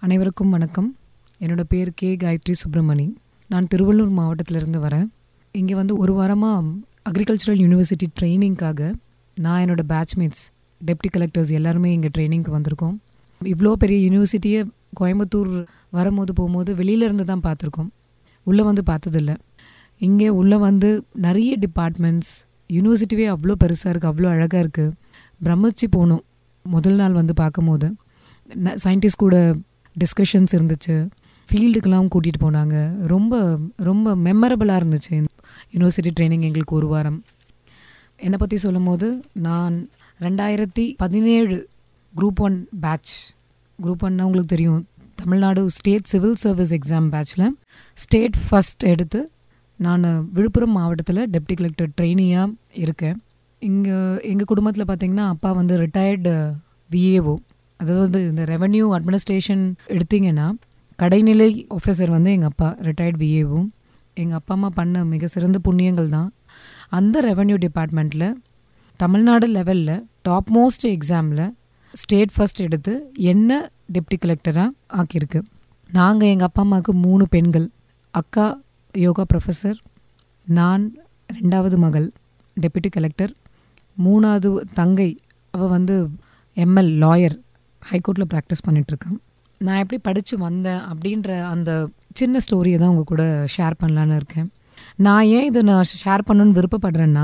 அனைவருக்கும் வணக்கம் என்னோட பேர் கே காயத்ரி சுப்பிரமணி நான் திருவள்ளூர் மாவட்டத்திலிருந்து வரேன் இங்கே வந்து ஒரு வாரமாக அக்ரிகல்ச்சரல் யூனிவர்சிட்டி ட்ரைனிங்க்காக நான் என்னோட பேட்ச்மேட்ஸ் டெப்டி கலெக்டர்ஸ் எல்லாருமே இங்கே ட்ரைனிங்க்கு வந்திருக்கோம் இவ்வளோ பெரிய யூனிவர்சிட்டியை கோயம்புத்தூர் வரும்போது போகும்போது வெளியிலேருந்து தான் பார்த்துருக்கோம் உள்ளே வந்து பார்த்ததில்ல இங்கே உள்ளே வந்து நிறைய டிபார்ட்மெண்ட்ஸ் யூனிவர்சிட்டியே அவ்வளோ பெருசாக இருக்குது அவ்வளோ அழகாக இருக்குது பிரமிச்சு போனோம் முதல் நாள் வந்து பார்க்கும்போது சயின்டிஸ்ட் கூட டிஸ்கஷன்ஸ் இருந்துச்சு ஃபீல்டுக்கெலாம் கூட்டிகிட்டு போனாங்க ரொம்ப ரொம்ப மெமரபிளாக இருந்துச்சு யூனிவர்சிட்டி ட்ரைனிங் எங்களுக்கு ஒரு வாரம் என்னை பற்றி சொல்லும் போது நான் ரெண்டாயிரத்தி பதினேழு குரூப் ஒன் பேட்ச் குரூப் ஒன்னா உங்களுக்கு தெரியும் Tamil Nadu state civil service exam பேட்ச்சில் ஸ்டேட் ஃபஸ்ட் எடுத்து நான் விழுப்புரம் மாவட்டத்தில் டெப்டி கலெக்டர் ட்ரெயினியாக இருக்கேன் இங்கே எங்கள் குடும்பத்தில் பார்த்திங்கன்னா அப்பா வந்து ரிட்டையர்டு விஏஓ அதாவது இந்த ரெவன்யூ அட்மினிஸ்ட்ரேஷன் எடுத்திங்கன்னா கடைநிலை ஆஃபீஸர் வந்து எங்கள் அப்பா ரிட்டையர்ட் விஏவும் எங்கள் அப்பா அம்மா பண்ண மிக சிறந்த புண்ணியங்கள் தான் அந்த ரெவன்யூ டிபார்ட்மெண்ட்டில் தமிழ்நாடு லெவலில் டாப் மோஸ்ட் எக்ஸாமில் ஸ்டேட் ஃபஸ்ட் எடுத்து என்ன டெப்டி கலெக்டராக ஆக்கியிருக்கு நாங்கள் எங்கள் அப்பா அம்மாவுக்கு மூணு பெண்கள் அக்கா யோகா ப்ரொஃபஸர் நான் ரெண்டாவது மகள் டெப்யூட்டி கலெக்டர் மூணாவது தங்கை அவள் வந்து எம்எல் லாயர் ஹைகோர்ட்டில் ப்ராக்டிஸ் பண்ணிகிட்ருக்கேன் நான் எப்படி படித்து வந்தேன் அப்படின்ற அந்த சின்ன ஸ்டோரியை தான் உங்கள் கூட ஷேர் பண்ணலான்னு இருக்கேன் நான் ஏன் இதை நான் ஷேர் பண்ணணுன்னு விருப்பப்படுறேன்னா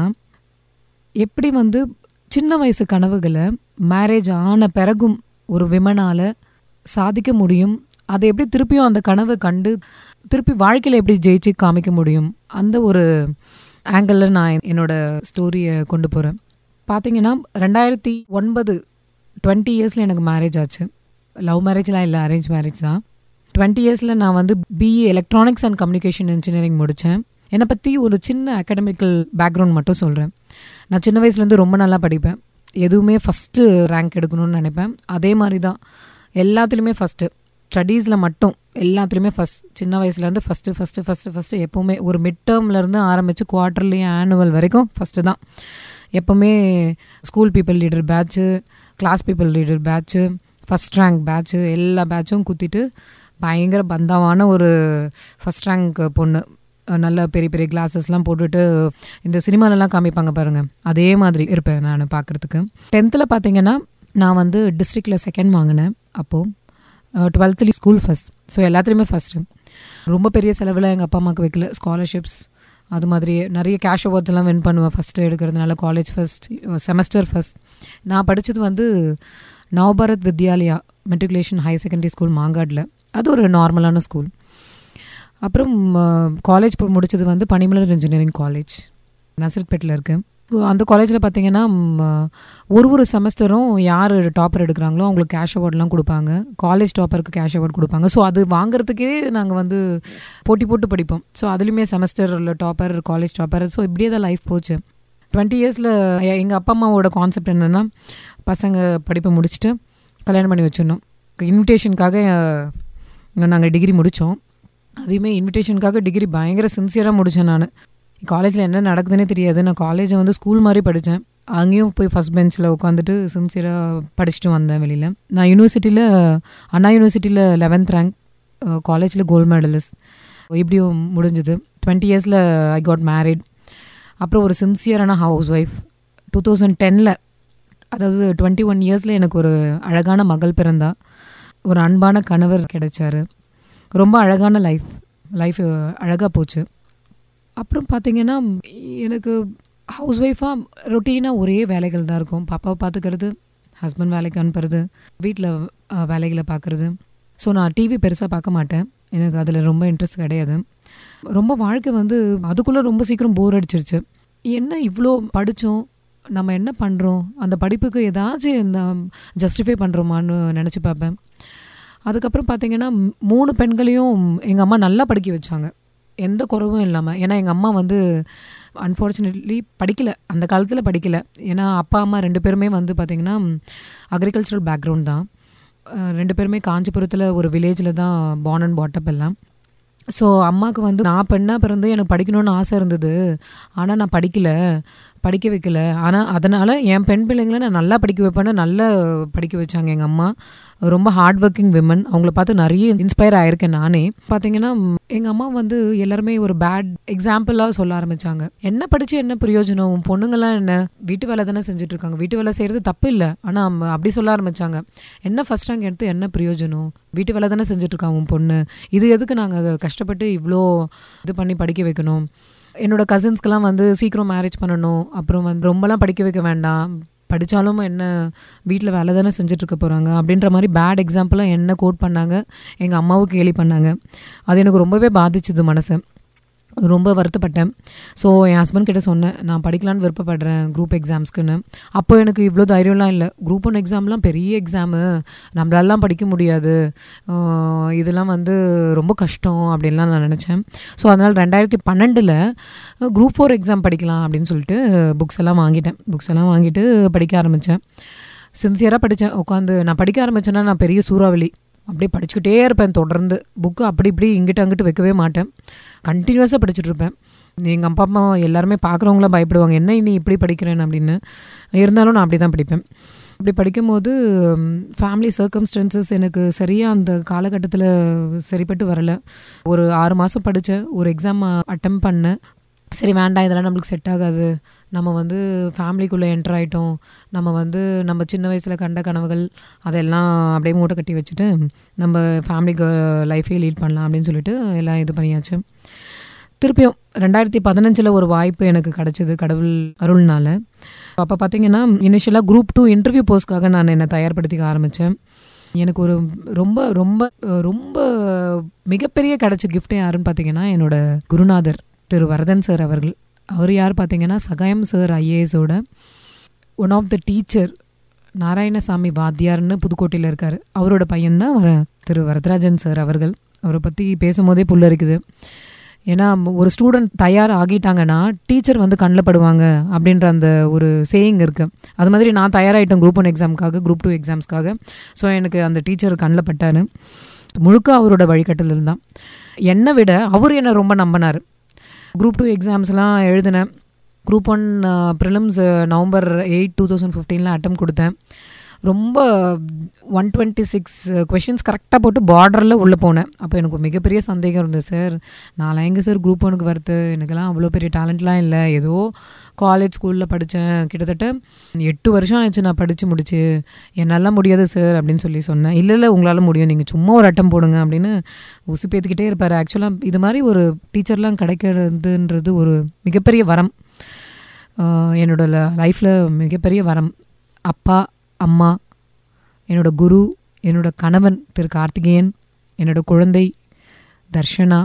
எப்படி வந்து சின்ன வயசு கனவுகளை மேரேஜ் ஆன பிறகும் ஒரு விமனால் சாதிக்க முடியும் அதை எப்படி திருப்பியும் அந்த கனவை கண்டு திருப்பி வாழ்க்கையில் எப்படி ஜெயிச்சு காமிக்க முடியும் அந்த ஒரு ஆங்கிளில் நான் என்னோட ஸ்டோரியை கொண்டு போகிறேன் பார்த்தீங்கன்னா ரெண்டாயிரத்தி ஒன்பது டுவெண்ட்டி இயர்ஸில் எனக்கு மேரேஜ் ஆச்சு லவ் மேரேஜ்லாம் இல்லை அரேஞ்ச் மேரேஜ் தான் டுவெண்ட்டி இயர்ஸில் நான் வந்து B E electronics and communication engineering முடித்தேன் என்னை பற்றி ஒரு சின்ன அகாடமிக்கல் பேக்ரவுண்ட் மட்டும் சொல்கிறேன் நான் சின்ன வயசுலேருந்து ரொம்ப நல்லா படிப்பேன் எதுவுமே ஃபஸ்ட்டு ரேங்க் எடுக்கணும்னு நினைப்பேன் அதே மாதிரி தான் எல்லாத்துலேயுமே ஃபஸ்ட்டு ஸ்டடீஸில் மட்டும் எல்லாத்துலேயுமே ஃபஸ்ட் சின்ன வயசுலேருந்து ஃபஸ்ட்டு ஃபஸ்ட்டு ஃபஸ்ட்டு ஃபஸ்ட்டு எப்போவுமே ஒரு மிட் டேர்ம்லேருந்து ஆரம்பித்து குவார்ட்டர்லி ஆனுவல் வரைக்கும் ஃபஸ்ட்டு தான் எப்போவுமே school people leader batch class people leader batch first rank batch எல்லா பேட்சும் குத்திட்டு பயங்கர பந்தாவான ஒரு ஃபஸ்ட் ரேங்க் பொண்ணு நல்ல பெரிய பெரிய கிளாஸஸ்லாம் போட்டுட்டு இந்த சினிமாலெலாம் காமிப்பாங்க பாருங்கள் அதே மாதிரி இருப்பேன் நான் பார்க்குறதுக்கு டென்த்தில் பார்த்தீங்கன்னா நான் வந்து டிஸ்ட்ரிக்டில் செகண்ட் வாங்கினேன் அப்போது டுவெல்த்துலேயும் ஸ்கூல் ஃபஸ்ட் ஸோ எல்லாத்துலேயுமே ஃபஸ்ட்டு ரொம்ப பெரிய செலவில் எங்கள் அப்பா அம்மாவுக்கு வைக்கல ஸ்காலர்ஷிப்ஸ் அது மாதிரி நிறைய கேஷ் அவார்ட்ஸ் எல்லாம் வின் பண்ணுவேன் ஃபஸ்ட்டு எடுக்கிறதுனால காலேஜ் ஃபஸ்ட் செமஸ்டர் ஃபஸ்ட் நான் படித்தது வந்து Navabharat Vidyalaya matriculation higher secondary school மாங்காடில் அது ஒரு நார்மலான ஸ்கூல் அப்புறம் காலேஜ் முடித்தது வந்து பனிமலர் இன்ஜினியரிங் காலேஜ் நசரத்பேட்டில் இருக்குது அந்த காலேஜில் பார்த்தீங்கன்னா ஒரு ஒரு செமஸ்டரும் யார் டாப்பர் எடுக்கிறாங்களோ அவங்களுக்கு கேஷ் அவார்ட்லாம் கொடுப்பாங்க காலேஜ் டாப்பருக்கு கேஷ் அவார்ட் கொடுப்பாங்க ஸோ அது வாங்குறதுக்கே நாங்கள் வந்து போட்டி போட்டு படிப்போம் ஸோ அதுலேயுமே செமஸ்டரில் டாப்பர் காலேஜ் டாப்பர் ஸோ இப்படியே தான் லைஃப் போச்சு டுவெண்ட்டி இயர்ஸில் எங்கள் அப்பா அம்மாவோட கான்செப்ட் என்னென்னா பசங்க படிப்பை முடிச்சுட்டு கல்யாணம் பண்ணி வச்சிடணும் இன்விடேஷனுக்காக நாங்கள் டிகிரி முடித்தோம் அதையுமே இன்விடேஷனுக்காக டிகிரி பயங்கர சின்சியராக முடித்தேன் நான் காலேஜில் என்ன நடக்குதுன்னே தெரியாது நான் காலேஜை வந்து ஸ்கூல் மாதிரி படித்தேன் அங்கேயும் போய் ஃபஸ்ட் பெஞ்சில் உட்காந்துட்டு சின்சியராக படிச்சுட்டு வந்தேன் வெளியில் நான் யூனிவர்சிட்டியில் அண்ணா யூனிவர்சிட்டியில் லெவன்த் ரேங்க் காலேஜில் கோல்டு மெடலிஸ்ட் இப்படியும் முடிஞ்சுது டுவெண்ட்டி இயர்ஸில் ஐ காட் மேரிட் அப்புறம் ஒரு சின்சியரான ஹவுஸ் ஒய்ஃப் டூ தௌசண்ட் டெனில் அதாவது டுவெண்ட்டி ஒன் இயர்ஸில் எனக்கு ஒரு அழகான மகள் பிறந்தா ஒரு அன்பான கணவர் கிடைச்சாரு ரொம்ப அழகான லைஃப் லைஃப் அழகாக போச்சு அப்புறம் பார்த்தீங்கன்னா எனக்கு ஹவுஸ் ஒய்ஃபாக ரொட்டீனாக ஒரே வேலைகள் தான் இருக்கும் பாப்பாவை பார்த்துக்கிறது ஹஸ்பண்ட் வேலைக்கு அனுப்புறது வீட்டில் வேலைகளை பார்க்குறது ஸோ நான் டிவி பெருசாக பார்க்க மாட்டேன் எனக்கு அதில் ரொம்ப இன்ட்ரெஸ்ட் கிடையாது ரொம்ப வாழ்க்கை வந்து அதுக்குள்ளே ரொம்ப சீக்கிரம் போர் அடிச்சிருச்சு என்ன இவ்வளோ படித்தோம் நம்ம என்ன பண்ணுறோம் அந்த படிப்புக்கு ஏதாச்சும் இந்த ஜஸ்டிஃபை பண்ணுறோமான்னு நினச்சி பார்ப்பேன் அதுக்கப்புறம் பார்த்தீங்கன்னா மூணு பெண்களையும் எங்கள் அம்மா நல்லா படிக்க வச்சாங்க எந்த குறவும் இல்லாமல் ஏன்னா எங்கள் அம்மா வந்து அன்ஃபார்ச்சுனேட்லி படிக்கலை அந்த காலத்தில் படிக்கலை ஏன்னா அப்பா அம்மா ரெண்டு பேருமே வந்து பார்த்திங்கன்னா அக்ரிகல்ச்சரல் பேக்ரவுண்ட் தான் ரெண்டு பேருமே காஞ்சிபுரத்தில் ஒரு வில்லேஜில் தான் பார்ன் அண்ட் பாட்டப் எல்லாம் ஸோ அம்மாவுக்கு வந்து நான் பெண்ணாக பிறந்து எனக்கு படிக்கணும்னு ஆசை இருந்தது ஆனால் நான் படிக்கலை படிக்க வைக்கல ஆனால் அதனால் என் பெண் பிள்ளைங்களை நான் நல்லா படிக்க வைப்பேன்னு நல்லா படிக்க வச்சாங்க எங்கள் அம்மா ரொம்ப ஹார்ட் ஒர்க்கிங் விமன் அவங்கள பார்த்து நிறைய இன்ஸ்பயர் ஆயிருக்கேன் நானே பார்த்தீங்கன்னா எங்கள் அம்மா வந்து எல்லாருமே ஒரு பேட் எக்ஸாம்பிளாக சொல்ல ஆரம்பிச்சாங்க என்ன படித்து என்ன பிரயோஜனம் உன் பொண்ணுங்கெல்லாம் என்ன வீட்டு வேலை தானே செஞ்சுட்டு இருக்காங்க வீட்டு வேலை செய்கிறது தப்பு இல்லை ஆனால் அப்படி சொல்ல ஆரம்பிச்சாங்க என்ன ஃபர்ஸ்ட் ரேங்க் எடுத்து என்ன பிரயோஜனம் வீட்டு வேலை தானே செஞ்சுட்டு இருக்காங்க உன் பொண்ணு இது எதுக்கு நாங்கள் கஷ்டப்பட்டு இவ்வளோ இது பண்ணி படிக்க வைக்கணும் என்னோட கசின்ஸ்க்கெல்லாம் வந்து சீக்கிரம் மேரேஜ் பண்ணணும் அப்புறம் வந்து ரொம்பலாம் படிக்க வைக்க வேண்டாம் படித்தாலும் என்ன வீட்டில் வேலை தானே செஞ்சுட்டு இருக்க போகிறாங்க அப்படின்ற மாதிரி பேட் எக்ஸாம்பிளாக என்ன கோட் பண்ணாங்க எங்கள் அம்மாவும் கேலி பண்ணாங்க அது எனக்கு ரொம்பவே பாதிச்சுது மனசை ரொம்ப வருத்தப்பட்டேன் ஸோ என் ஹஸ்பண்ட் கிட்ட சொன்னேன் நான் படிக்கலான்னு விருப்பப்படுறேன் குரூப் எக்ஸாம்ஸ்க்குன்னு அப்போ எனக்கு இவ்வளோ தைரியம்லாம் இல்லை குரூப் ஒன் எக்ஸாம்லாம் பெரிய எக்ஸாமு நம்மளாலாம் படிக்க முடியாது ஆஹ் இதெல்லாம் வந்து ரொம்ப கஷ்டம் அப்படின்லாம் நான் நினச்சேன் ஸோ அதனால் ரெண்டாயிரத்தி பன்னெண்டில் குரூப் ஃபோர் எக்ஸாம் படிக்கலாம் அப்படின்னு சொல்லிட்டு புக்ஸ் எல்லாம் வாங்கிட்டேன் புக்ஸ் எல்லாம் வாங்கிட்டு படிக்க ஆரம்பித்தேன் சின்சியராக படித்தேன் உட்காந்து நான் படிக்க ஆரம்பித்தேன்னா நான் பெரிய சூறாவளி அப்படியே படிச்சுக்கிட்டே இருப்பேன் தொடர்ந்து புக்கு அப்படி இப்படி இங்கிட்ட அங்கிட்டு வைக்கவே மாட்டேன் கண்டினியூஸாக படிச்சுட்டு இருப்பேன் எங்கள் அப்பா அம்மா எல்லாருமே பார்க்குறவங்களாம் பயப்படுவாங்க என்ன நீ இப்படி படிக்கிறேன் அப்படின்னு இருந்தாலும் நான் அப்படி தான் படிப்பேன் அப்படி படிக்கும்போது ஃபேமிலி சர்க்கம்ஸ்டன்சஸ் எனக்கு சரியாக அந்த காலகட்டத்தில் சரிப்பட்டு வரல ஒரு ஆறு மாதம் படித்தேன் ஒரு எக்ஸாம் அட்டம் பண்ணேன் சரி வேண்டாம் இதெல்லாம் நம்மளுக்கு செட் ஆகாது நம்ம வந்து ஃபேமிலிக்குள்ளே என்டர் ஆகிட்டோம் நம்ம வந்து நம்ம சின்ன வயசில் கண்ட கனவுகள் அதெல்லாம் அப்படியே மூட்டை கட்டி வச்சுட்டு நம்ம ஃபேமிலிக்கு லைஃபே லீட் பண்ணலாம் அப்படின்னு சொல்லிட்டு எல்லாம் இது பண்ணியாச்சு திருப்பியும் ரெண்டாயிரத்தி பதினஞ்சில் ஒரு வாய்ப்பு எனக்கு கிடச்சிது கடவுள் அருள்னால அப்போ பார்த்தீங்கன்னா இனிஷியலாக குரூப் டூ இன்டர்வியூ போஸ்ட்காக நான் என்னை தயார்படுத்திக்க ஆரம்பித்தேன் எனக்கு ஒரு ரொம்ப ரொம்ப ரொம்ப மிகப்பெரிய கிடச்ச கிஃப்ட் யாருன்னு பார்த்தீங்கன்னா என்னோட குருநாதர் திரு வரதன் சார் அவர்கள் அவர் யார் பார்த்தீங்கன்னா சகாயம் சார் ஐஏஎஸோட one of the teacher Narayanasamy வாத்தியார்னு புதுக்கோட்டையில் இருக்கார் அவரோட பையன்தான் வர திரு வரதராஜன் சார் அவர்கள் அவரை பற்றி பேசும்போதே புல்லரிக்குது ஏன்னா ஒரு ஸ்டூடெண்ட் தயார் ஆகிட்டாங்கன்னா டீச்சர் வந்து கண்ணில் படுவாங்க அப்படின்ற அந்த ஒரு சேயிங் இருக்குது அது மாதிரி நான் தயாராகிட்டேன் குரூப் ஒன் எக்ஸாமுக்காக குரூப் டூ எக்ஸாம்ஸ்க்காக ஸோ எனக்கு அந்த டீச்சர் கண்ணில் பட்டார் முழுக்க அவரோட வழிகட்டில் இருந்தான் என்னை விட அவர் என்னை ரொம்ப நம்பினார் குரூப் டூ எக்ஸாம்ஸ்லாம் எழுதினேன் group one prelims November eight two thousand ஃபிஃப்டீனில் அட்டம் கொடுத்தேன் ரொம்ப ஒன் டுவெண்ட்டி சிக்ஸ் கொஷின்ஸ் கரெக்டாக போட்டு பார்டரில் உள்ளே போனேன் அப்போ எனக்கு மிகப்பெரிய சந்தேகம் இருந்தது சார் நான் எங்கே சார் குரூப் ஒனுக்கு வருது எனக்கெல்லாம் அவ்வளோ பெரிய டேலண்ட்லாம் இல்லை ஏதோ காலேஜ் ஸ்கூலில் படித்தேன் கிட்டத்தட்ட எட்டு வருஷம் ஆயிடுச்சு நான் படித்து முடிச்சு என்னால் முடியாது சார் அப்படின்னு சொல்லி சொன்னேன் இல்லை இல்லை உங்களால் முடியும் நீங்கள் சும்மா ஒரு அட்டம் போடுங்க அப்படின்னு உசு பேத்துக்கிட்டே இருப்பார் ஆக்சுவலாக இது மாதிரி ஒரு டீச்சர்லாம் கிடைக்கிறதுன்றது ஒரு மிகப்பெரிய வரம் என்னோட லைஃப்பில் மிகப்பெரிய வரம் அப்பா அம்மா என்னோட குரு என்னோட கணவன் திரு கார்த்திகேயன் என்னோட குழந்தை தர்ஷனா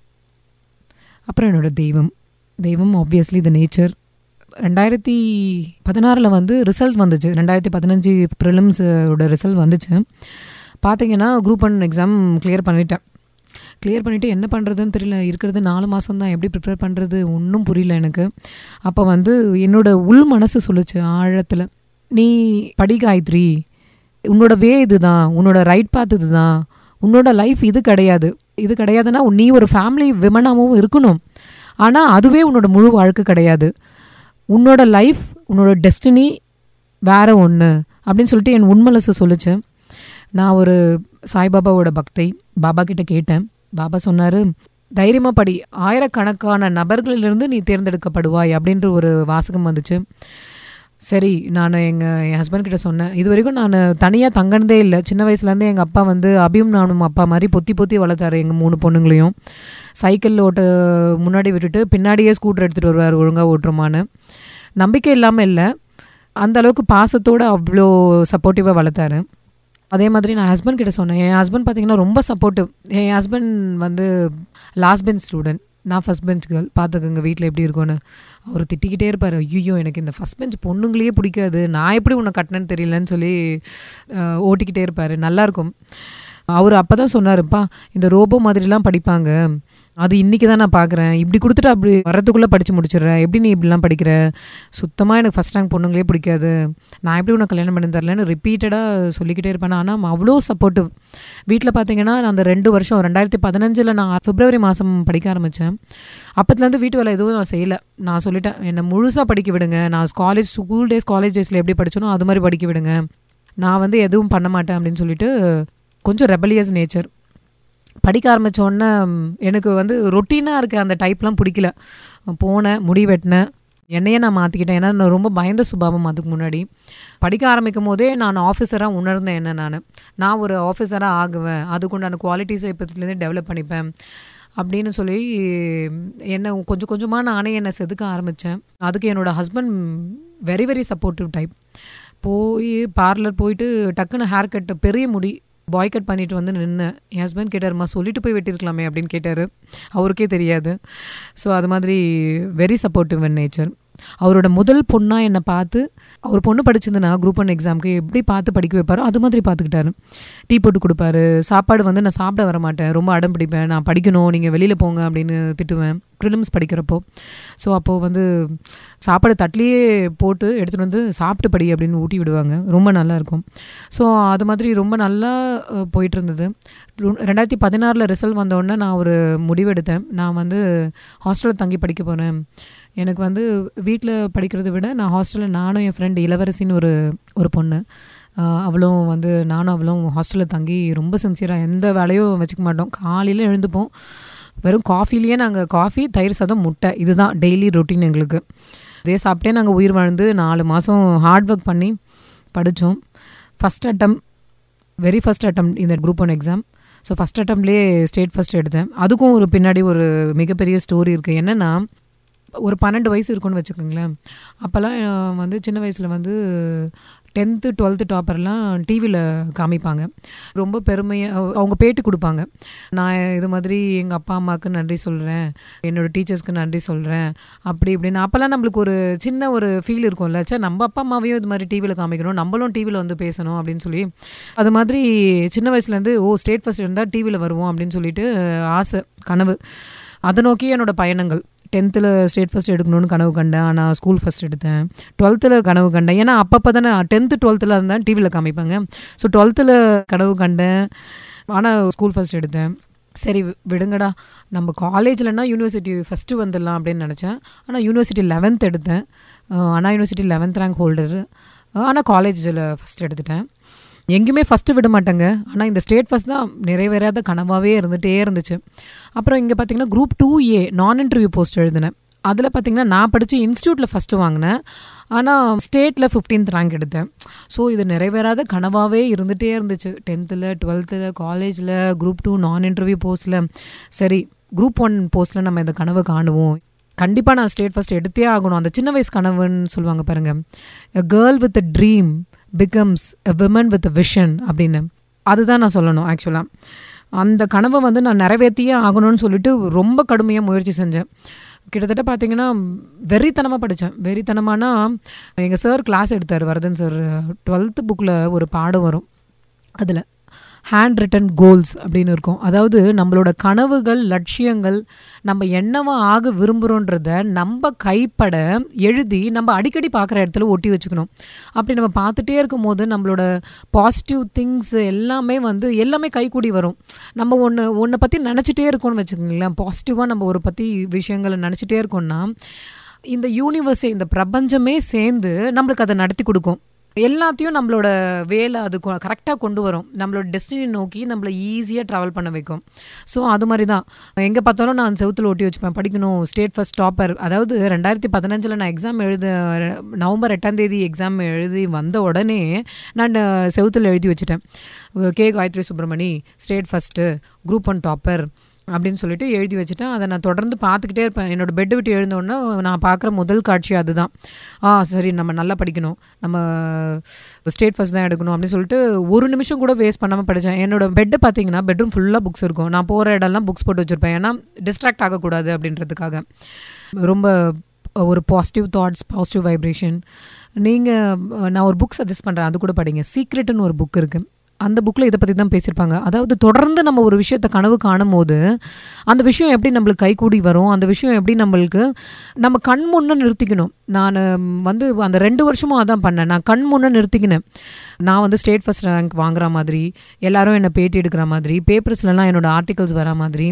அப்புறம் என்னோட தெய்வம் தெய்வம் ஆப்வியஸ்லி த நேச்சர் ரெண்டாயிரத்தி பதினாறில் வந்து ரிசல்ட் வந்துச்சு ரெண்டாயிரத்தி பதினஞ்சு ப்ரிலிம்ஸோட ரிசல்ட் வந்துச்சு பார்த்தீங்கன்னா குரூப் ஒன் எக்ஸாம் கிளியர் பண்ணிட்டேன் கிளியர் பண்ணிவிட்டு என்ன பண்ணுறதுன்னு தெரியல இருக்கிறது நாலு மாதம் தான் எப்படி ப்ரிப்பேர் பண்ணுறது ஒன்றும் புரியல எனக்கு அப்போ வந்து என்னோட உள் மனசு சொல்லுச்சு ஆழத்தில் நீ படி காயத்ரி உன்னோட வே இதுதான் உன்னோட ரைட் பாத் இதுதான் உன்னோட லைஃப் இது கிடையாது இது கிடையாதுன்னா நீ ஒரு ஃபேமிலி விமனாகவும் இருக்கணும் ஆனால் அதுவே உன்னோட முழு வாழ்க்கை கிடையாது உன்னோட லைஃப் உன்னோட டெஸ்டினி வேற ஒன்று அப்படின்னு சொல்லிட்டு என் உண்மலசு சொல்லிச்சு நான் ஒரு சாய்பாபாவோட பக்தை பாபா கிட்ட கேட்டேன் பாபா சொன்னார் தைரியமாக படி ஆயிரக்கணக்கான நபர்களிலிருந்து நீ தேர்ந்தெடுக்கப்படுவாய் அப்படின்ற ஒரு வாசகம் வந்துச்சு சரி நான் எங்கள் என் ஹஸ்பண்ட் கிட்ட சொன்னேன் இது வரைக்கும் நான் தனியாக தங்கினதே இல்லை சின்ன வயசுலேருந்தே எங்கள் அப்பா வந்து அபியும் நானும் அப்பா மாதிரி பொத்தி பொத்தி வளர்த்தாரு எங்கள் மூணு பொண்ணுங்களையும் சைக்கிள் ஓட்ட முன்னாடி விட்டுட்டு பின்னாடியே ஸ்கூட்டர் எடுத்துகிட்டு வருவார் ஒழுங்காக ஓட்டுறோமான்னு நம்பிக்கை இல்லாமல் இல்லை அந்த அளவுக்கு பாசத்தோடு அவ்வளோ சப்போர்ட்டிவாக வளர்த்தாரு அதே மாதிரி நான் ஹஸ்பண்ட் கிட்ட சொன்னேன் என் ஹஸ்பண்ட் பார்த்தீங்கன்னா ரொம்ப சப்போர்ட்டிவ் என் ஹஸ்பண்ட் வந்து லாஸ்ட் பெஞ்ச் ஸ்டூடெண்ட் நான் ஃபஸ்ட் பெஞ்ச் கேர்ள் பார்த்துக்கோங்க வீட்டில் எப்படி இருக்கும்னு அவர் திட்டிக்கிட்டே இருப்பார் ஐயோ எனக்கு இந்த ஃபஸ்ட் பெஞ்ச் பொண்ணுங்களையே பிடிக்காது நான் எப்படி உன்னை கட்டினேன்னு தெரியலன்னு சொல்லி ஓட்டிக்கிட்டே இருப்பார் நல்லாயிருக்கும் அவர் அப்போ தான் சொன்னாருப்பா இந்த ரோபோ மாதிரிலாம் படிப்பாங்க அது இன்றைக்கி தான் நான் பார்க்குறேன் இப்படி கொடுத்துட்டு அப்படி வரதுக்குள்ளே படித்து முடிச்சிடுறேன் எப்படி நீ இப்படிலாம் படிக்கிற சுத்தமாக எனக்கு ஃபஸ்ட் ரேங்க் பொண்ணுங்களே பிடிக்காது நான் எப்படி உனக்கு கல்யாணம் பண்ணி தரலன்னு ரிப்பீட்டடாக சொல்லிக்கிட்டே இருப்பேன் ஆனால் அவ்வளோ சப்போர்ட்டிவ் வீட்டில் பார்த்தீங்கன்னா நான் அந்த ரெண்டு வருஷம் ரெண்டாயிரத்தி பதினஞ்சில் நான் பிப்ரவரி மாதம் படிக்க ஆரம்பித்தேன் அப்போத்துலேருந்து வீட்டு வேலை எதுவும் நான் செய்யலை நான் சொல்லிட்டேன் என்னை முழுசாக படிக்க விடுங்க நான் காலேஜ் ஸ்கூல் டேஸ் காலேஜ் டேஸில் எப்படி படித்தனோ அது மாதிரி படிக்க விடுங்க நான் வந்து எதுவும் பண்ண மாட்டேன் அப்படின்னு சொல்லிட்டு கொஞ்சம் ரெபலியஸ் நேச்சர் படிக்க ஆரம்பிச்ச உடனே ம், எனக்கு வந்து ரொட்டீனாக இருக்க அந்த டைப்லாம் பிடிக்கல போனேன் முடி வெட்டினேன் என்னையே நான் மாற்றிக்கிட்டேன் ஏன்னா நான் ரொம்ப பயந்த சுபாவம் அதுக்கு முன்னாடி படிக்க ஆரம்பிக்கும் போதே நான் ஆஃபீஸராக உணர்ந்தேன் என்ன நான் நான் ஒரு ஆஃபீஸராக ஆகுவேன் அதுக்குண்டான குவாலிட்டிஸை இப்போத்துலேருந்தே டெவலப் பண்ணிப்பேன் அப்படின்னு சொல்லி என்னை கொஞ்சம் கொஞ்சமாக நானே என்னை செதுக்க ஆரம்பித்தேன் அதுக்கு என்னோட husband very very supportive type போய் பார்லர் போயிட்டு டக்குன்னு ஹேர் கட் பெரிய முடி பாய் கட் பண்ணிட்டு வந்து நின்னேன் என் ஹஸ்பண்ட் கேட்டாருமா சொல்லிட்டு போய் வெட்டியிருக்கலாமே அப்படின்னு கேட்டார் அவருக்கே தெரியாது ஸோ அது மாதிரி வெரி சப்போர்ட்டிவ் இன் நேச்சர் அவரோட முதல் பொண்ணாக என்னை பார்த்து அவர் பொண்ணு படிச்சிருந்தனா குரூப் ஒன் எக்ஸாமுக்கு எப்படி பார்த்து படிக்க வைப்பாரோ அது மாதிரி பார்த்துக்கிட்டாரு டீ போட்டு கொடுப்பாரு சாப்பாடு வந்து நான் சாப்பிட வர மாட்டேன் ரொம்ப அடம் பிடிப்பேன் நான் படிக்கணும் நீங்கள் வெளியில் போங்க அப்படின்னு திட்டுவேன் ப்ரிலிம்ஸ் படிக்கிறப்போ ஸோ அப்போது வந்து சாப்பாடு தட்டிலேயே போட்டு எடுத்துகிட்டு வந்து சாப்பிட்டு படி அப்படின்னு ஊட்டி விடுவாங்க ரொம்ப நல்லா இருக்கும் ஸோ அது மாதிரி ரொம்ப நல்லா அஹ், போயிட்டு இருந்தது ரு- ரெண்டாயிரத்தி பதினாறில் ரிசல்ட் வந்தோடனே நான் ஒரு முடிவெடுத்தேன் நான் வந்து ஹாஸ்டலில் தங்கி படிக்க போகிறேன் எனக்கு வந்து வீட்டில் படிக்கிறத விட நான் ஹாஸ்டலில் நானும் என் ஃப்ரெண்டு இளவரசின்னு ஒரு ஒரு பொண்ணு ஆஹ் அவளும் வந்து நானும் அவளும் ஹாஸ்டலில் தங்கி ரொம்ப சின்சியராக எந்த வேலையும் வச்சுக்க மாட்டோம் காலையில் எழுந்துப்போம் வெறும் காஃபிலேயே நாங்கள் காஃபி தயிர் சாதம் முட்டை இதுதான் டெய்லி ரொட்டீன் எங்களுக்கு இதே சாப்பிட்டே நாங்கள் உயிர் வாழ்ந்து நாலு மாதம் ஹார்ட் ஒர்க் பண்ணி படித்தோம் first attempt very first attempt இந்த group one exam so first அட்டம்ப்லேயே ஸ்டேட் ஃபஸ்ட் எடுத்தேன் அதுக்கும் ஒரு பின்னாடி ஒரு மிகப்பெரிய ஸ்டோரி இருக்குது என்னென்னா ஒரு பன்னெண்டு வயசு இருக்குன்னு வச்சுக்கோங்களேன் அப்போல்லாம் அஹ், வந்து சின்ன வயசில் வந்து டென்த்து டுவெல்த்து டாப்பர்லாம் டிவியில் காமிப்பாங்க ரொம்ப பெருமையாக அவங்க பேட்டி கொடுப்பாங்க நான் இது மாதிரி எங்கள் அப்பா அம்மாவுக்கு நன்றி சொல்கிறேன் என்னோடய டீச்சர்ஸ்க்கு நன்றி சொல்கிறேன் அப்படி இப்படின்னு அப்போல்லாம் நம்மளுக்கு ஒரு சின்ன ஒரு ஃபீல் இருக்கும்ல சே நம்ம அப்பா அம்மாவையும் இது மாதிரி டிவியில் காமிக்கணும் நம்மளும் டிவியில் வந்து பேசணும் அப்படின்னு சொல்லி அது மாதிரி சின்ன வயசுலேருந்து ஓ ஸ்டேட் ஃபஸ்ட் இருந்தால் டிவியில் வருவோம் அப்படின்னு சொல்லிட்டு ஆசை கனவு அதை நோக்கி என்னோட பயணங்கள் டென்த்தில் ஸ்டேட் ஃபஸ்ட் எடுக்கணும்னு கனவு கண்டேன் ஆனால் ஸ்கூல் ஃபஸ்ட் எடுத்தேன் டுவெல்த்தில் கனவு கண்டேன் ஏன்னா அப்பப்போ தானே டென்த்து டுவெல்த்தில் இருந்தால் டிவியில் காமிப்பாங்க ஸோ டுவெல்த்தில் கனவு கண்டேன் ஆனால் ஸ்கூல் ஃபஸ்ட் எடுத்தேன் சரி வி- விடுங்கடா நம்ம காலேஜ்லனா யூனிவர்சிட்டி ஃபஸ்ட்டு வந்துடலாம் அப்படின்னு நினச்சேன் ஆனால் யூனிவர்சிட்டி லெவன்த் எடுத்தேன் ah Anna university eleventh rank holder ஆனால் காலேஜில் ஃபஸ்ட் எடுத்துட்டேன் எங்கேயுமே ஃபஸ்ட்டு விட மாட்டேங்க ஆனால் இந்த ஸ்டேட் ஃபஸ்ட் தான் நிறைவேறாத கனவாகவே இருந்துகிட்டே இருந்துச்சு அப்புறம் இங்கே பார்த்தீங்கன்னா குரூப் டூ ஏ நான் இன்டர்வியூ போஸ்ட் எழுதினேன் அதில் பார்த்தீங்கன்னா நான் படித்து இன்ஸ்டியூட்டில் ஃபஸ்ட்டு வாங்கினேன் ஆனால் ஸ்டேட்டில் ஃபிஃப்டீன்த் ரேங்க் எடுத்தேன் ஸோ இது நிறைவேறாத கனவாகவே இருந்துகிட்டே இருந்துச்சு டென்த்தில் டுவெல்த்தில் காலேஜில் குரூப் டூ நான் இன்டர்வியூ போஸ்ட்டில் சரி குரூப் ஒன் போஸ்ட்டில் நம்ம இந்த கனவை காணுவோம் கண்டிப்பாக நான் ஸ்டேட் ஃபஸ்ட் எடுத்தே ஆகணும் அந்த சின்ன வயசு கனவுன்னு சொல்லுவாங்க பாருங்க a girl with a dream becomes a women with a vision அப்படின்னு அதுதான் நான் சொல்லணும் ஆக்சுவலாக அந்த கனவை வந்து நான் நிறைவேற்றியே ஆகணும்னு சொல்லிட்டு ரொம்ப கடுமையாக முயற்சி செஞ்சேன் கிட்டத்தட்ட பார்த்தீங்கன்னா வெறித்தனமாக படித்தேன் வெறித்தனமானா எங்கள் சார் கிளாஸ் எடுத்தார் வரதன் சார் டுவெல்த்து புக்கில் ஒரு பாடம் வரும் அதில் ஹேண்ட் ரிட்டன் கோல்ஸ் அப்படின்னு இருக்கும் அதாவது நம்மளோட கனவுகள் லட்சியங்கள் நம்ம என்னவா ஆக விரும்புகிறோன்றத நம்ம கைப்பட எழுதி நம்ம அடிக்கடி பார்க்குற இடத்துல ஒட்டி வச்சுக்கணும் அப்படி நம்ம பார்த்துட்டே இருக்கும் போது நம்மளோட பாசிட்டிவ் திங்ஸ் எல்லாமே வந்து எல்லாமே கைக்கூடி வரும் நம்ம ஒன்று ஒன்றை பற்றி நினச்சிட்டே இருக்கோம்னு வச்சுக்கோங்களேன் பாசிட்டிவாக நம்ம ஒரு பற்றி விஷயங்களை நினச்சிட்டே இருக்கோம்னா இந்த யூனிவர்ஸே இந்த பிரபஞ்சமே சேர்ந்து நம்மளுக்கு அதை நடத்தி கொடுக்கும் எல்லாத்தையும் நம்மளோட வேலை அது கரெக்டாக கொண்டு வரும் நம்மளோட டெஸ்டினி நோக்கி நம்மளை ஈஸியாக ட்ராவல் பண்ண வைக்கும் ஸோ அது மாதிரி தான் எங்கே பார்த்தாலும் நான் செவுத்தில் ஒட்டி வச்சுப்பேன் படிக்கணும் ஸ்டேட் ஃபஸ்ட் டாப்பர் அதாவது ரெண்டாயிரத்தி பதினஞ்சில் நான் எக்ஸாம் எழுத நவம்பர் எட்டாம் தேதி எக்ஸாம் எழுதி வந்த உடனே நான் செவுத்தில் எழுதி வச்சுட்டேன் K Gayathri Subramani state first group one topper அப்படின்னு சொல்லிட்டு எழுதி வச்சுட்டேன் அதை நான் தொடர்ந்து பார்த்துக்கிட்டே இருப்பேன் என்னோட பெட்டை விட்டு எழுந்தோடனே நான் பார்க்குற முதல் காட்சி அதுதான் ஆ சரி நம்ம நல்லா படிக்கணும் நம்ம ஸ்டேட் ஃபஸ்ட் தான் எடுக்கணும் அப்படின்னு சொல்லிட்டு ஒரு நிமிஷம் கூட வேஸ்ட் பண்ணாமல் படித்தேன் என்னோட பெட்டு பார்த்தீங்கன்னா பெட்ரூம் ஃபுல்லாக புக்ஸ் இருக்கும் நான் போகிற இடம்லாம் புக்ஸ் போட்டு வச்சுருப்பேன் ஏன்னா டிஸ்ட்ராக்ட் ஆகக்கூடாது அப்படின்றதுக்காக ரொம்ப ஒரு பாசிட்டிவ் தாட்ஸ் பாசிட்டிவ் வைப்ரேஷன் நீங்கள் நான் ஒரு புக் சஜஸ்ட் பண்ணுறேன் அது கூட படிங்க சீக்ரெட்னு ஒரு புக் இருக்குது அந்த புக்கில் இதை பற்றி தான் பேசியிருப்பாங்க அதாவது தொடர்ந்து நம்ம ஒரு விஷயத்த கனவு காணும் போது அந்த விஷயம் எப்படி நம்மளுக்கு கைகூடி வரும் அந்த விஷயம் எப்படி நம்மளுக்கு நம்ம கண் முன்னே நிறுத்திக்கணும் நான் வந்து அந்த ரெண்டு வருஷமும் அதான் பண்ணேன் நான் கண் முன்னே நிறுத்திக்கினேன் நான் வந்து ஸ்டேட் ஃபஸ்ட் ரேங்க் வாங்குற மாதிரி எல்லாரும் என்னை பேட்டி எடுக்கிற மாதிரி பேப்பர்ஸ்லலாம் என்னோட ஆர்டிகல்ஸ் வர மாதிரி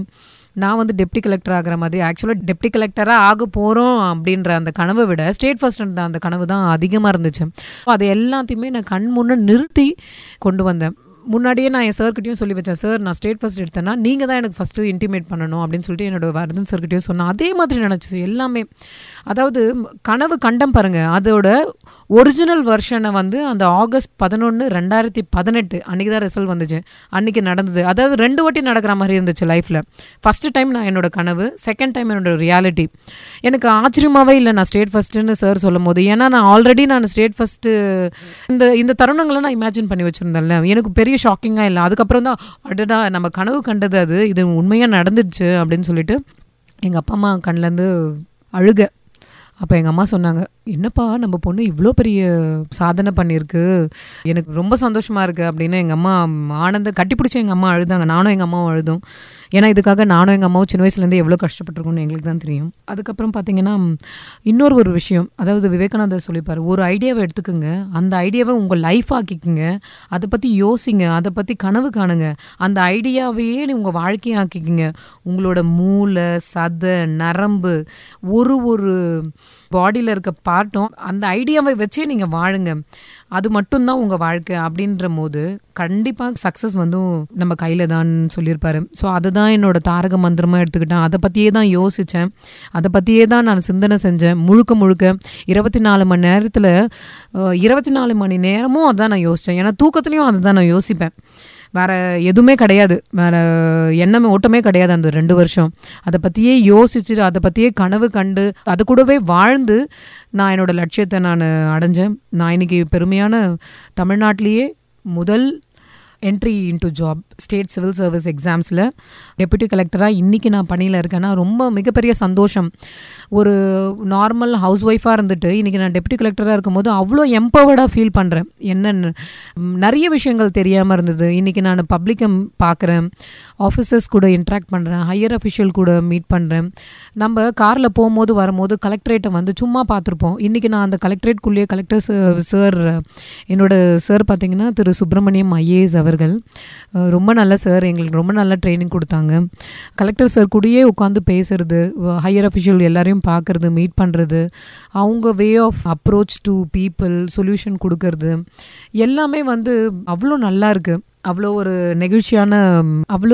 நான் வந்து டெப்டி கலெக்டர் ஆகிற மாதிரி ஆக்சுவலாக டெப்டி கலெக்டராக ஆக போகிறோம் அப்படின்ற அந்த கனவை விட ஸ்டேட் ஃபர்ஸ்ட் அந்த கனவு தான் அதிகமாக இருந்துச்சு அது எல்லாத்தையுமே நான் கண் முன்னே நிறுத்தி கொண்டு வந்தேன் முன்னாடியே நான் என் சார்கிட்டையும் சொல்லி வச்சேன் சார் நான் ஸ்டேட் ஃபர்ஸ்ட் எடுத்தேன்னா நீங்கள் தான் எனக்கு ஃபஸ்ட்டு இன்டிமேட் பண்ணணும் அப்படின்னு சொல்லிட்டு என்னோட வர்தன் சார்கிட்டையும் சொன்னேன் அதே மாதிரி நினச்சிது எல்லாமே அதாவது கனவு கண்டம் பாருங்கள் அதோட ஒரிஜினல் வெர்ஷனை வந்து அந்த ஆகஸ்ட் பதினொன்று ரெண்டாயிரத்தி பதினெட்டு அன்றைக்கி தான் ரிசல்ட் வந்துச்சு அன்றைக்கி நடந்தது அதாவது ரெண்டு வாட்டி நடக்கிற மாதிரி இருந்துச்சு லைஃப்பில் ஃபஸ்ட்டு டைம் நான் என்னோட கனவு செகண்ட் டைம் என்னோட ரியாலிட்டி எனக்கு ஆச்சரியமாகவே இல்லை நான் ஸ்டேட் ஃபஸ்ட்டுன்னு சார் சொல்லும் போது ஏன்னா நான் ஆல்ரெடி நான் ஸ்டேட் ஃபஸ்ட்டு இந்த இந்த தருணங்களை நான் இமேஜின் பண்ணி வச்சுருந்தேன்ல எனக்கு பெரிய ஷாக்கிங்காக இல்லை அதுக்கப்புறம் தான் அடடா நம்ம கனவு கண்டது அது இது உண்மையாக நடந்துச்சு அப்படின்னு சொல்லிட்டு எங்கள் அப்பா அம்மா கண்ணிலேருந்து அழுக அப்போ எங்கள் அம்மா சொன்னாங்க என்னப்பா நம்ம பொண்ணு இவ்வளோ பெரிய சாதனை பண்ணியிருக்கு எனக்கு ரொம்ப சந்தோஷமாக இருக்குது அப்படின்னு எங்கள் அம்மா ஆனந்த கட்டிப்பிடிச்சி எங்கள் அம்மா அழுதாங்க நானும் எங்கள் அம்மாவும் அழுதும் ஏன்னா இதுக்காக நானும் எங்கள் அம்மாவும் சின்ன வயசுலேருந்து எவ்வளோ கஷ்டப்பட்டிருக்கோம்னு எங்களுக்கு தான் தெரியும் அதுக்கப்புறம் பார்த்தீங்கன்னா இன்னொரு ஒரு விஷயம் அதாவது விவேகானந்தர் சொல்லிப்பார் ஒரு ஐடியாவை எடுத்துக்கோங்க அந்த ஐடியாவை உங்கள் லைஃப் ஆக்கிக்குங்க அதை பற்றி யோசிங்க அதை பற்றி கனவு காணுங்க அந்த ஐடியாவையே நீ உங்கள் வாழ்க்கையாக்கிக்குங்க உங்களோட மூளை சதை நரம்பு ஒரு ஒரு பாடியில் இருக்க பார்ட்டும் அந்த ஐடியாவை வச்சே நீங்கள் வாழுங்க அது மட்டும்தான் உங்கள் வாழ்க்கை அப்படின்ற போது கண்டிப்பாக சக்ஸஸ் வந்து நம்ம கையில் தான் சொல்லியிருப்பாரு ஸோ அதை தான் என்னோட தாரக மந்திரமாக எடுத்துக்கிட்டேன் அதை பற்றியே தான் யோசித்தேன் அதை பற்றியே தான் நான் சிந்தனை செஞ்சேன் முழுக்க முழுக்க இருபத்தி நாலு மணி நேரத்தில் இருபத்தி நாலு மணி நேரமும் அதான் நான் யோசித்தேன் ஏன்னா தூக்கத்துலேயும் அதை தான் நான் யோசிப்பேன் வேற எதுவுமே கிடையாது வேற எண்ணமே ஓட்டமே கிடையாது அந்த ரெண்டு வருஷம் அதை பற்றியே யோசிச்சுட்டு அதை பற்றியே கனவு கண்டு அது கூடவே வாழ்ந்து நான் என்னோட லட்சியத்தை நான் அடைஞ்சேன் நான் இன்னைக்கு பெருமையான தமிழ்நாட்டிலேயே முதல் entry into job state civil service எக்ஸாம்ஸில் டெப்யூட்டி கலெக்டராக இன்றைக்கி நான் பணியில் இருக்கேன்னா ரொம்ப மிகப்பெரிய சந்தோஷம் ஒரு நார்மல் ஹவுஸ் ஒய்ஃபாக இருந்துட்டு இன்றைக்கி நான் டெப்யூட்டி கலெக்டராக இருக்கும்போது அவ்வளோ எம்பவர்டாக ஃபீல் பண்ணுறேன் என்னென்னு நிறைய விஷயங்கள் தெரியாமல் இருந்தது இன்றைக்கி நான் பப்ளிக்கை பார்க்குறேன் ஆஃபீஸர்ஸ் கூட இன்ட்ராக்ட் பண்ணுறேன் ஹையர் அஃபிஷியல் கூட மீட் பண்ணுறேன் நம்ம காரில் போகும்போது வரும்போது கலெக்டரேட்டை வந்து சும்மா பார்த்துருப்போம் இன்றைக்கி நான் அந்த கலெக்டரேட்குள்ளேயே கலெக்டர் சார் என்னோட சார் பார்த்தீங்கன்னா திரு சுப்பிரமணியம் ஐஏஎஸ் அவர்கள் ரொம்ப நல்ல சார் எங்களுக்கு ரொம்ப நல்ல ட்ரைனிங் கொடுத்தாங்க கலெக்டர் சார் கூடயே உட்காந்து பேசுறது ஹையர் அஃபிஷியல் எல்லாரையும் பார்க்குறது மீட் பண்ணுறது அவங்க way of approach to people solution கொடுக்கறது எல்லாமே வந்து அவ்வளோ நல்லா இருக்குது அவ்வளோ ஒரு நெகிழ்ச்சியான அவ்வளோ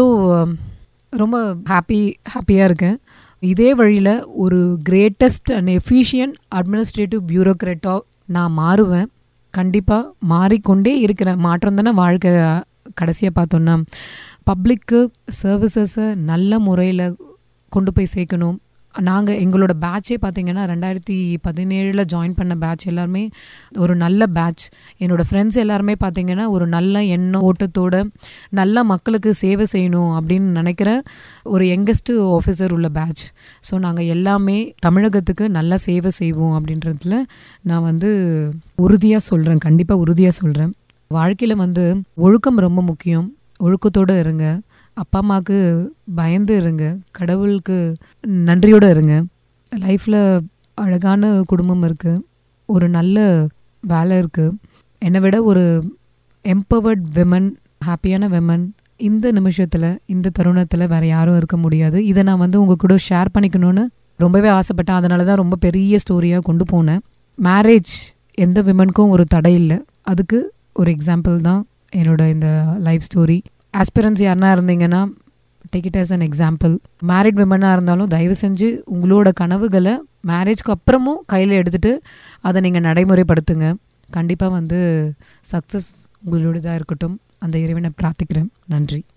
ரொம்ப ஹாப்பி ஹாப்பியாக இருக்கேன் இதே வழியில் ஒரு கிரேட்டஸ்ட் அண்ட் எஃபிஷியன்ட் அட்மினிஸ்ட்ரேட்டிவ் பியூரோக்ராட்டாக நான் மாறுவேன் கண்டிப்பாக மாறிக்கொண்டே இருக்கிறேன் மாற்றம் தானே வாழ்க்கை கடைசியாக பார்த்தோன்னா பப்ளிக்கு சர்வீசஸை நல்ல முறையில் கொண்டு போய் சேர்க்கணும் நாங்கள் எங்களோட பேட்சே பார்த்தீங்கன்னா ரெண்டாயிரத்தி பதினேழில் ஜாயின் பண்ண பேட்ச் எல்லாருமே ஒரு நல்ல பேட்ச் என்னோடய ஃப்ரெண்ட்ஸ் எல்லாருமே பார்த்தீங்கன்னா ஒரு நல்ல எண்ண ஓட்டத்தோட நல்ல மக்களுக்கு சேவை செய்யணும் அப்படின்னு நினைக்கிற ஒரு யங்கஸ்ட்டு ஆஃபீஸர் உள்ள பேட்ச் ஸோ நாங்கள் எல்லாமே தமிழகத்துக்கு நல்லா சேவை செய்வோம் அப்படின்றதுல நான் வந்து உறுதியாக சொல்கிறேன் கண்டிப்பாக உறுதியாக சொல்கிறேன் வாழ்க்கையில் வந்து ஒழுக்கம் ரொம்ப முக்கியம் ஒழுக்கத்தோடு இருங்க அப்பா அம்மாவுக்கு பயந்து இருங்க கடவுளுக்கு நன்றியோடு இருங்க லைஃப்பில் அழகான குடும்பம் இருக்குது ஒரு நல்ல வேலை இருக்குது என்னை விட ஒரு எம்பவர்ட் விமன் ஹாப்பியான விமன் இந்த நிமிஷத்தில் இந்த தருணத்தில் வேறு யாரும் இருக்க முடியாது இதை நான் வந்து உங்கள் கூட ஷேர் பண்ணிக்கணும்னு ரொம்பவே ஆசைப்பட்டேன் அதனால தான் ரொம்ப பெரிய ஸ்டோரியாக கொண்டு போனேன் மேரேஜ் எந்த விமனுக்கும் ஒரு தடை இல்லை அதுக்கு ஒரு எக்ஸாம்பிள் தான் என்னோட இந்த லைஃப் ஸ்டோரி ஆஸ்பிரன்ஸ் யாருனா இருந்தீங்கன்னா take it as an example married விமனாக இருந்தாலும் தயவு செஞ்சு உங்களோட கனவுகளை மேரேஜ்க்கு அப்புறமும் கையில் எடுத்துகிட்டு அதை நீங்கள் நடைமுறைப்படுத்துங்க கண்டிப்பாக வந்து சக்ஸஸ் உங்களோடதாக இருக்கட்டும் அந்த இறைவனை பிரார்த்திக்கிறேன் நன்றி